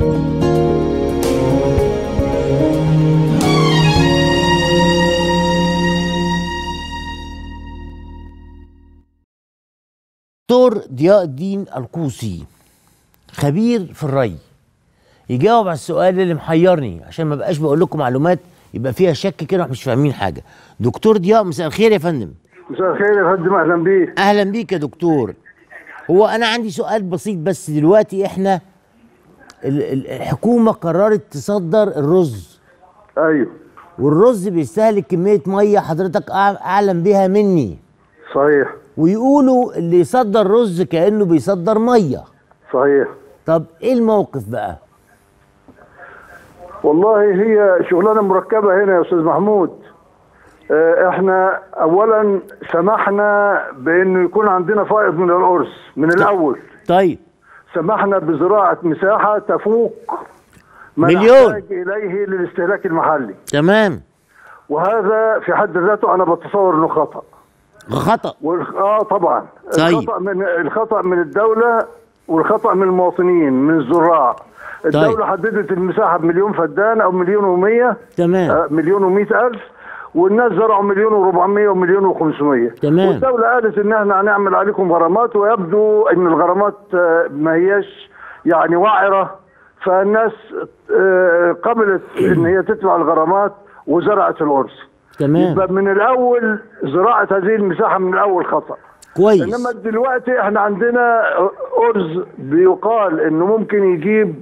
دكتور ضياء الدين القوسي خبير في الري يجاوب على السؤال اللي محيرني عشان ما بقاش بقول لكم معلومات يبقى فيها شك كده واحنا مش فاهمين حاجه دكتور ضياء مساء الخير يا فندم مساء الخير يا فندم اهلا بيك اهلا بيك يا دكتور هو انا عندي سؤال بسيط بس دلوقتي احنا ال- ال- الحكومه قررت تصدر الرز ايوه والرز بيستهلك كميه ميه حضرتك أع- اعلم بيها مني صحيح ويقولوا اللي يصدر رز كانه بيصدر ميه صحيح طب ايه الموقف بقى والله هي شغلانه مركبه هنا يا استاذ محمود آه، احنا اولا سمحنا بانه يكون عندنا فائض من الارز من الاول طيب سمحنا بزراعه مساحه تفوق ما مليون. نحتاج اليه للاستهلاك المحلي تمام وهذا في حد ذاته انا بتصور انه خطا خطا والخ... اه طبعا طيب. الخطا من الخطا من الدوله والخطا من المواطنين من الزراع الدوله طيب. حددت المساحه بمليون فدان او مليون ومية تمام آه مليون ومئة الف والناس زرعوا مليون وربعمية ومليون وخمسمية تمام. والدولة قالت ان احنا هنعمل عليكم غرامات ويبدو ان الغرامات آه، ما هياش يعني وعرة فالناس آه، قبلت ان هي تدفع الغرامات وزرعت الارز تمام يبقى من الاول زراعه هذه المساحه من الاول خطا كويس انما دلوقتي احنا عندنا ارز بيقال انه ممكن يجيب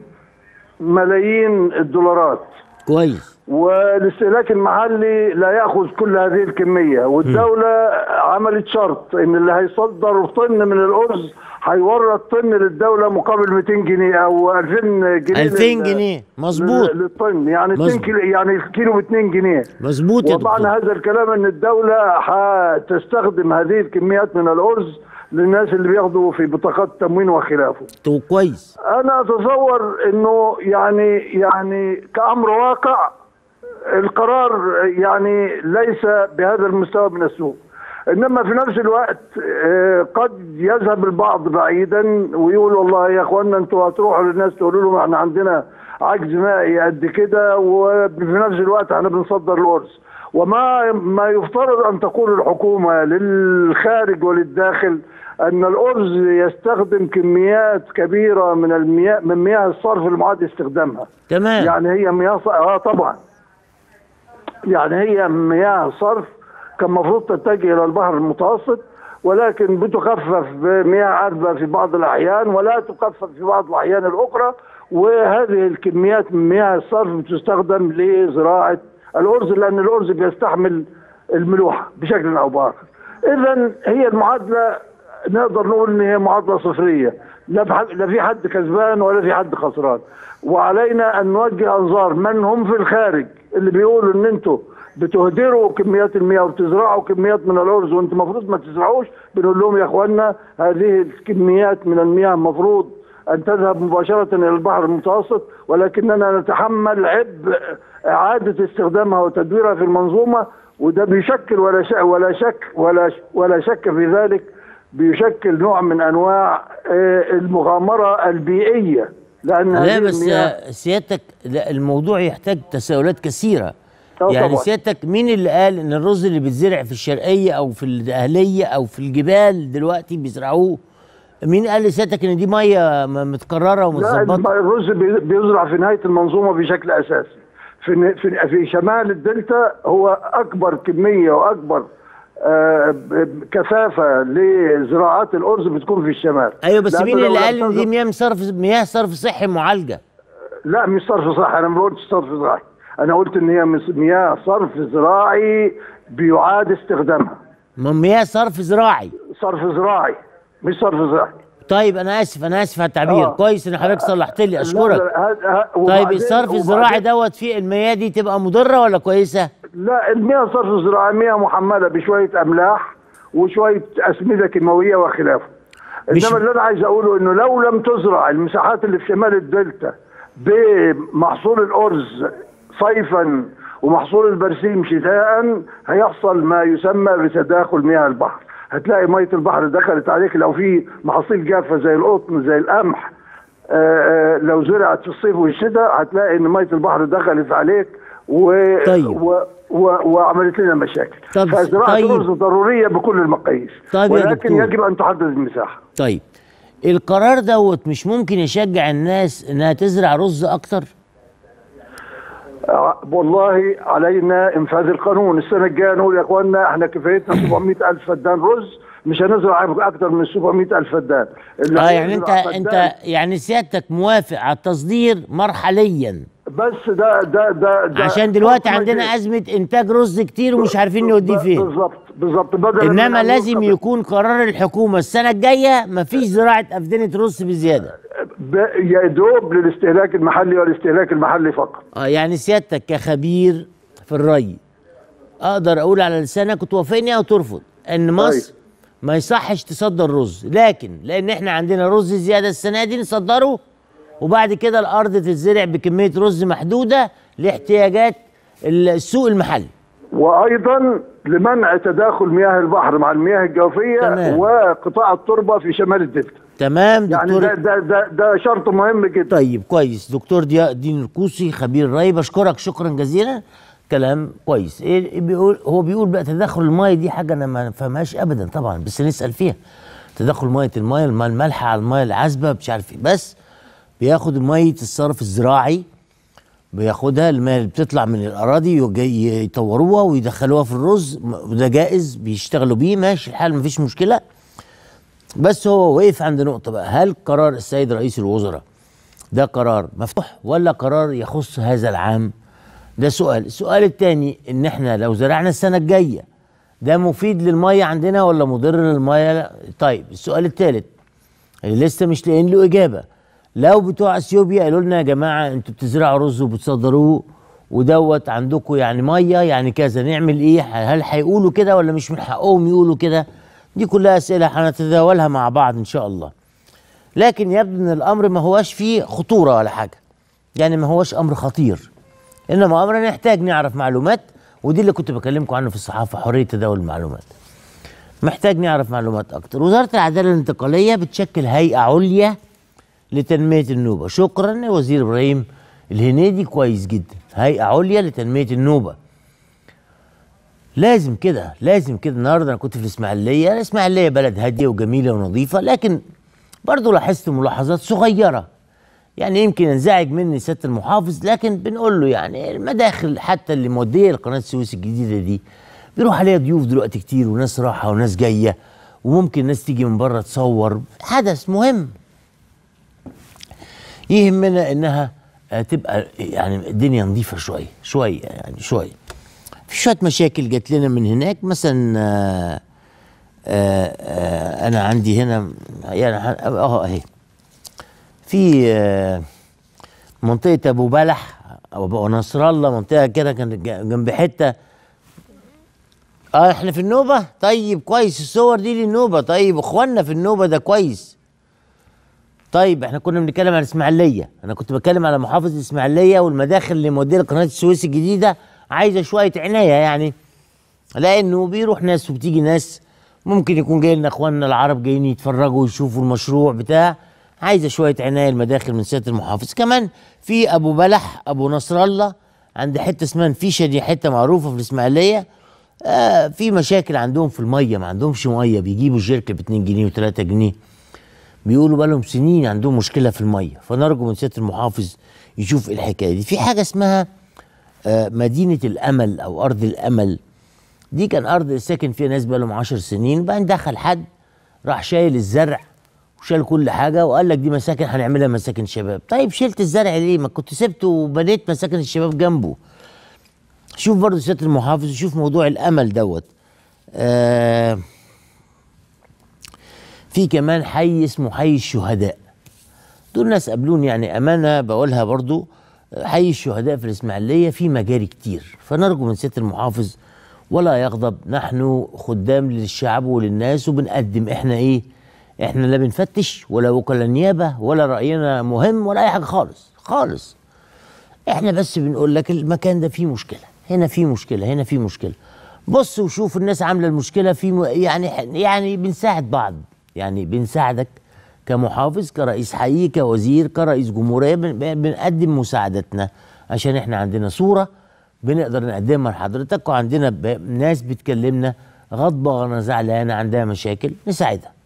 ملايين الدولارات كويس والاستهلاك المحلي لا ياخذ كل هذه الكميه والدوله عملت شرط ان اللي هيصدر طن من الارز هيورد طن للدوله مقابل 200 جنيه او 2000 جنيه 2000 لل- جنيه مظبوط لل- للطن يعني 2 مظبوط. كيلو يعني الكيلو ب 2 جنيه مظبوط يا وطبعا دكتور هذا الكلام ان الدوله هتستخدم هذه الكميات من الارز للناس اللي بياخدوا في بطاقات التموين وخلافه تو كويس انا اتصور انه يعني يعني كامر واقع القرار يعني ليس بهذا المستوى من السوء انما في نفس الوقت آه، قد يذهب البعض بعيدا ويقول والله يا اخوانا انتوا هتروحوا للناس تقولوا لهم احنا عندنا عجز مائي قد كده وفي نفس الوقت احنا بنصدر الارز وما ما يفترض ان تقول الحكومه للخارج وللداخل ان الارز يستخدم كميات كبيره من المياه من مياه الصرف المعاد استخدامها تمام يعني هي مياه ص... اه طبعا يعني هي مياه صرف كان المفروض تتجه الى البحر المتوسط ولكن بتخفف بمياه عذبه في بعض الاحيان ولا تخفف في بعض الاحيان الاخرى وهذه الكميات من مياه الصرف بتستخدم لزراعه الارز لان الارز بيستحمل الملوحه بشكل او باخر. اذا هي المعادله نقدر نقول ان هي معادله صفريه لا بح- لا في حد كسبان ولا في حد خسران وعلينا ان نوجه انظار من هم في الخارج اللي بيقولوا ان انتوا بتهدروا كميات المياه وبتزرعوا كميات من الارز وانتم المفروض ما تزرعوش بنقول لهم يا اخوانا هذه الكميات من المياه المفروض ان تذهب مباشره الى البحر المتوسط ولكننا نتحمل عبء اعاده استخدامها وتدويرها في المنظومه وده بيشكل ولا شك ولا شك ولا ش- ولا شك في ذلك بيشكل نوع من انواع آه، المغامره البيئيه لان لا هذه بس المياه- آه، سيادتك لا الموضوع يحتاج تساؤلات كثيره آه يعني طبعاً. سيادتك مين اللي قال ان الرز اللي بيتزرع في الشرقيه او في الاهليه او في الجبال دلوقتي بيزرعوه مين قال لسيادتك ان دي ميه م- متكرره لا ومتظبطه الرز بي- بيزرع في نهايه المنظومه بشكل اساسي في في في شمال الدلتا هو اكبر كميه واكبر آه، ب- كثافه لزراعات الارز بتكون في الشمال ايوه بس لأنه مين لو اللي لم قال ان دي تزرع- مياه صرف مياه صرف صحي معالجه لا مش صرف صحي انا ما قلتش صرف زراعي انا قلت ان هي مس- مياه صرف زراعي بيعاد استخدامها ما مياه صرف زراعي صرف زراعي مش صرف زراعي طيب انا اسف انا اسف على التعبير آه. كويس ان حضرتك صلحت لي لا، اشكرك لا، ه- ه- طيب وبعدين- الصرف الزراعي وبعدين- دوت فيه المياه دي تبقى مضره ولا كويسه لا المياه الصرف الزراعي مياه محمله بشويه املاح وشويه اسمده كيماويه وخلافه مش- انما اللي انا عايز اقوله انه لو لم تزرع المساحات اللي في شمال الدلتا بمحصول الارز صيفا ومحصول البرسيم شتاء هيحصل ما يسمى بتداخل مياه البحر هتلاقي ميه البحر دخلت عليك لو في محاصيل جافه زي القطن زي القمح آه، لو زرعت في الصيف والشتاء هتلاقي ان ميه البحر دخلت عليك و... طيب. و... و... وعملت لنا مشاكل طب فزراعه طيب. الرز ضروريه بكل المقاييس طيب يا ولكن دكتور. يجب ان تحدد المساحه طيب القرار دوت مش ممكن يشجع الناس انها تزرع رز اكتر آه، والله علينا انفاذ القانون السنه الجايه نقول يا اخوانا احنا كفايتنا 700 الف فدان رز مش هنزرع اكتر من 700 الف فدان اللي اه يعني انت هيزرع انت فدان يعني سيادتك موافق على التصدير مرحليا بس ده ده ده, ده عشان دلوقتي فرق عندنا مجال. ازمه انتاج رز كتير ومش عارفين نوديه فين بالظبط بالظبط بدل من انما أن لازم يوقف- يكون قرار الحكومه السنه الجايه مفيش زراعه افدنه رز بزياده ب- يا دوب للاستهلاك المحلي والاستهلاك المحلي فقط اه يعني سيادتك كخبير في الري اقدر اقول على لسانك توافقني او ترفض ان مصر ما يصحش تصدر رز لكن لان احنا عندنا رز زياده السنه دي نصدره وبعد كده الارض تتزرع بكميه رز محدوده لاحتياجات السوق المحلي وايضا لمنع تداخل مياه البحر مع المياه الجوفيه تمام. وقطاع التربه في شمال الدلتا تمام يعني دكتور ده ده ده, ده شرط مهم جدا طيب كويس دكتور ضياء الدين الكوسي خبير ري بشكرك شكرا جزيلا كلام كويس ايه بيقول هو بيقول بقى تدخل الميه دي حاجه انا ما فهمهاش ابدا طبعا بس نسال فيها تدخل ميه الميه الميه المالحه على الميه العذبه مش عارف ايه بس بياخد ميه الصرف الزراعي بياخدها الميه اللي بتطلع من الاراضي وجاي- يطوروها ويدخلوها في الرز وده جائز بيشتغلوا بيه ماشي الحال مفيش مشكله بس هو وقف عند نقطه بقى هل قرار السيد رئيس الوزراء ده قرار مفتوح ولا قرار يخص هذا العام ده سؤال السؤال الثاني ان احنا لو زرعنا السنه الجايه ده مفيد للميه عندنا ولا مضر للميه لا. طيب السؤال الثالث اللي لسه مش لاقيين له اجابه لو بتوع اثيوبيا قالوا لنا يا جماعه انتوا بتزرعوا رز وبتصدروه ودوت عندكم يعني ميه يعني كذا نعمل ايه هل هيقولوا كده ولا مش من حقهم يقولوا كده دي كلها اسئله هنتداولها مع بعض ان شاء الله لكن يبدو ان الامر ما هواش فيه خطوره ولا حاجه يعني ما هواش امر خطير انما امر نحتاج نعرف معلومات ودي اللي كنت بكلمكم عنه في الصحافه حريه تداول المعلومات محتاج نعرف معلومات اكتر وزاره العداله الانتقاليه بتشكل هيئه عليا لتنميه النوبه شكرا يا وزير ابراهيم الهنيدي كويس جدا هيئه عليا لتنميه النوبه لازم كده لازم كده النهارده انا كنت في الاسماعيليه الاسماعيليه بلد هاديه وجميله ونظيفه لكن برضو لاحظت ملاحظات صغيره يعني يمكن ينزعج مني سياده المحافظ لكن بنقول له يعني المداخل حتى اللي موديه لقناه السويس الجديده دي بيروح عليها ضيوف دلوقتي كتير وناس راحه وناس جايه وممكن ناس تيجي من بره تصور حدث مهم يهمنا انها آه، تبقى يعني الدنيا نظيفه شويه شويه يعني شويه في شويه مشاكل جات لنا من هناك مثلا آه، آه، آه، انا عندي هنا يعني ح- اه اهي في آه، منطقه ابو بلح او أبو نصر الله منطقه كده كانت ج- جنب حته اه احنا في النوبه طيب كويس الصور دي للنوبه طيب اخواننا في النوبه ده كويس طيب احنا كنا بنتكلم عن الاسماعيليه انا كنت بتكلم على محافظه الاسماعيليه والمداخل اللي موديه لقناه السويس الجديده عايزه شويه عنايه يعني لانه بيروح ناس وبتيجي ناس ممكن يكون جاي لنا اخواننا العرب جايين يتفرجوا ويشوفوا المشروع بتاع عايزه شويه عنايه المداخل من سياده المحافظ كمان في ابو بلح ابو نصر الله عند حته اسمها نفيشه دي حته معروفه في الاسماعيليه آه في مشاكل عندهم في الميه ما عندهمش ميه بيجيبوا الجركه ب 2 جنيه و3 جنيه بيقولوا بقالهم سنين عندهم مشكله في الميه فنرجو من سياده المحافظ يشوف إيه الحكايه دي في حاجه اسمها آه، مدينه الامل او ارض الامل دي كان ارض ساكن فيها ناس بقالهم 10 سنين بعدين دخل حد راح شايل الزرع وشال كل حاجه وقال لك دي مساكن هنعملها مساكن شباب طيب شلت الزرع ليه ما كنت سبته وبنيت مساكن الشباب جنبه شوف برضه سياده المحافظ وشوف موضوع الامل دوت آه في كمان حي اسمه حي الشهداء دول ناس قابلوني يعني امانه بقولها برضو حي الشهداء في الاسماعيليه في مجاري كتير فنرجو من سياده المحافظ ولا يغضب نحن خدام للشعب وللناس وبنقدم احنا ايه احنا لا بنفتش ولا وكلاء نيابه ولا راينا مهم ولا اي حاجه خالص خالص احنا بس بنقول لك المكان ده فيه مشكله هنا فيه مشكله هنا فيه مشكله بص وشوف الناس عامله المشكله في م... يعني يعني بنساعد بعض يعني بنساعدك كمحافظ كرئيس حي كوزير كرئيس جمهوريه بن- بن- بنقدم مساعدتنا عشان احنا عندنا صوره بنقدر نقدمها لحضرتك وعندنا ب- ناس بتكلمنا غضبانه زعلانه عندها مشاكل نساعدها